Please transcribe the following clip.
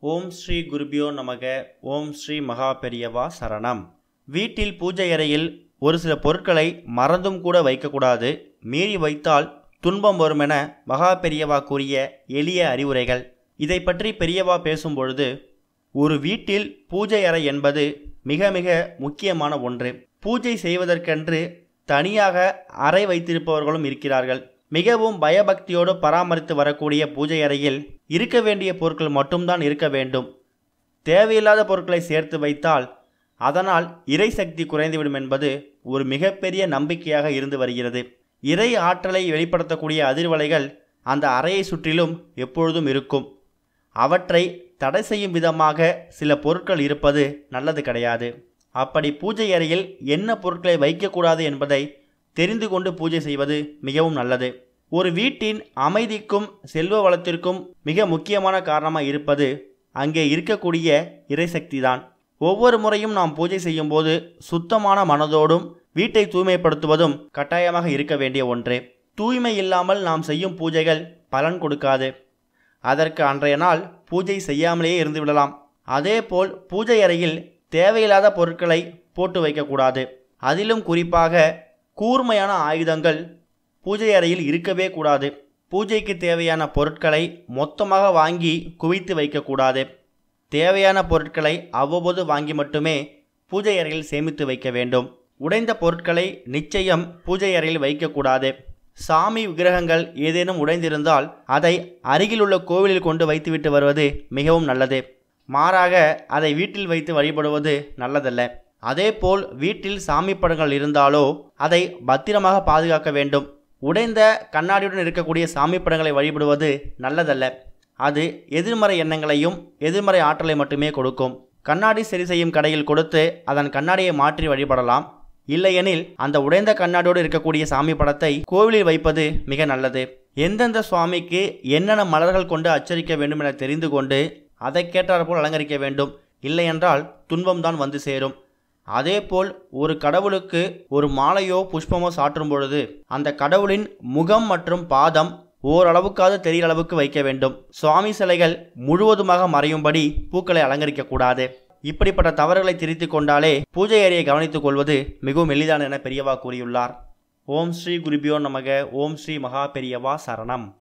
ஓம் ஸ்ரீ குருபியோ நமக ஓம் ஸ்ரீ மகா பெரியவா சரணம் வீட்டில் பூஜை அறையில் ஒரு சில பொருட்களை மறந்தும் கூட வைக்கக்கூடாது மீறி வைத்தால் துன்பம் வரும் என மகா பெரியவா கூறிய எளிய அறிவுரைகள் இதை பற்றி பெரியவா பேசும் பொழுது ஒரு வீட்டில் பூஜை அறை என்பது மிக மிக முக்கியமான ஒன்று பூஜை செய்வதற்கென்று தனியாக அறை வைத்திருப்பவர்களும் இருக்கிறார்கள் மிகவும் பயபக்தியோடு பராமரித்து வரக்கூடிய பூஜை அறையில் இருக்க வேண்டிய பொருட்கள் மட்டும்தான் இருக்க வேண்டும் தேவையில்லாத பொருட்களை சேர்த்து வைத்தால் அதனால் இறை சக்தி குறைந்துவிடும் என்பது ஒரு மிகப்பெரிய நம்பிக்கையாக இருந்து வருகிறது இறை ஆற்றலை வெளிப்படுத்தக்கூடிய அதிர்வலைகள் அந்த அறையை சுற்றிலும் எப்பொழுதும் இருக்கும் அவற்றை தடை செய்யும் விதமாக சில பொருட்கள் இருப்பது நல்லது கிடையாது அப்படி பூஜை அறையில் என்ன பொருட்களை வைக்கக்கூடாது என்பதை தெரிந்து கொண்டு பூஜை செய்வது மிகவும் நல்லது ஒரு வீட்டின் அமைதிக்கும் செல்வ வளத்திற்கும் மிக முக்கியமான காரணமாக இருப்பது அங்கே இருக்கக்கூடிய இறைசக்தி தான் ஒவ்வொரு முறையும் நாம் பூஜை செய்யும்போது சுத்தமான மனதோடும் வீட்டை தூய்மைப்படுத்துவதும் கட்டாயமாக இருக்க வேண்டிய ஒன்று தூய்மை இல்லாமல் நாம் செய்யும் பூஜைகள் பலன் கொடுக்காது அதற்கு அன்றைய நாள் பூஜை செய்யாமலேயே இருந்து விடலாம் அதேபோல் பூஜை அறையில் தேவையில்லாத பொருட்களை போட்டு வைக்கக்கூடாது அதிலும் குறிப்பாக கூர்மையான ஆயுதங்கள் பூஜை அறையில் இருக்கவே கூடாது பூஜைக்கு தேவையான பொருட்களை மொத்தமாக வாங்கி குவித்து வைக்கக்கூடாது தேவையான பொருட்களை அவ்வப்போது வாங்கி மட்டுமே பூஜை அறையில் சேமித்து வைக்க வேண்டும் உடைந்த பொருட்களை நிச்சயம் பூஜை அறையில் வைக்கக்கூடாது சாமி விக்கிரகங்கள் ஏதேனும் உடைந்திருந்தால் அதை அருகிலுள்ள கோவிலில் கொண்டு வைத்துவிட்டு வருவது மிகவும் நல்லது மாறாக அதை வீட்டில் வைத்து வழிபடுவது நல்லதல்ல அதேபோல் வீட்டில் சாமி படங்கள் இருந்தாலோ அதை பத்திரமாக பாதுகாக்க வேண்டும் உடைந்த கண்ணாடியுடன் இருக்கக்கூடிய சாமி படங்களை வழிபடுவது நல்லதல்ல அது எதிர்மறை எண்ணங்களையும் எதிர்மறை ஆற்றலை மட்டுமே கொடுக்கும் கண்ணாடி சரி செய்யும் கடையில் கொடுத்து அதன் கண்ணாடியை மாற்றி வழிபடலாம் இல்லையெனில் அந்த உடைந்த கண்ணாடியோடு இருக்கக்கூடிய சாமி படத்தை கோவிலில் வைப்பது மிக நல்லது எந்தெந்த சுவாமிக்கு என்னென்ன மலர்கள் கொண்டு அச்சரிக்க வேண்டும் என தெரிந்து கொண்டு அதை கேட்டாற்போல் அலங்கரிக்க வேண்டும் இல்லையென்றால் துன்பம்தான் வந்து சேரும் அதேபோல் ஒரு கடவுளுக்கு ஒரு மாலையோ புஷ்பமோ சாற்றும் பொழுது அந்த கடவுளின் முகம் மற்றும் பாதம் ஓரளவுக்காவது தெரிகிற அளவுக்கு வைக்க வேண்டும் சுவாமி சிலைகள் முழுவதுமாக மறையும்படி பூக்களை அலங்கரிக்கக்கூடாது இப்படிப்பட்ட தவறுகளை திரித்து கொண்டாலே பூஜை அறையை கவனித்துக் கொள்வது மிகவும் எளிதான என பெரியவா கூறியுள்ளார் ஓம் ஸ்ரீ குருபியோ நமக ஓம் ஸ்ரீ மகா பெரியவா சரணம்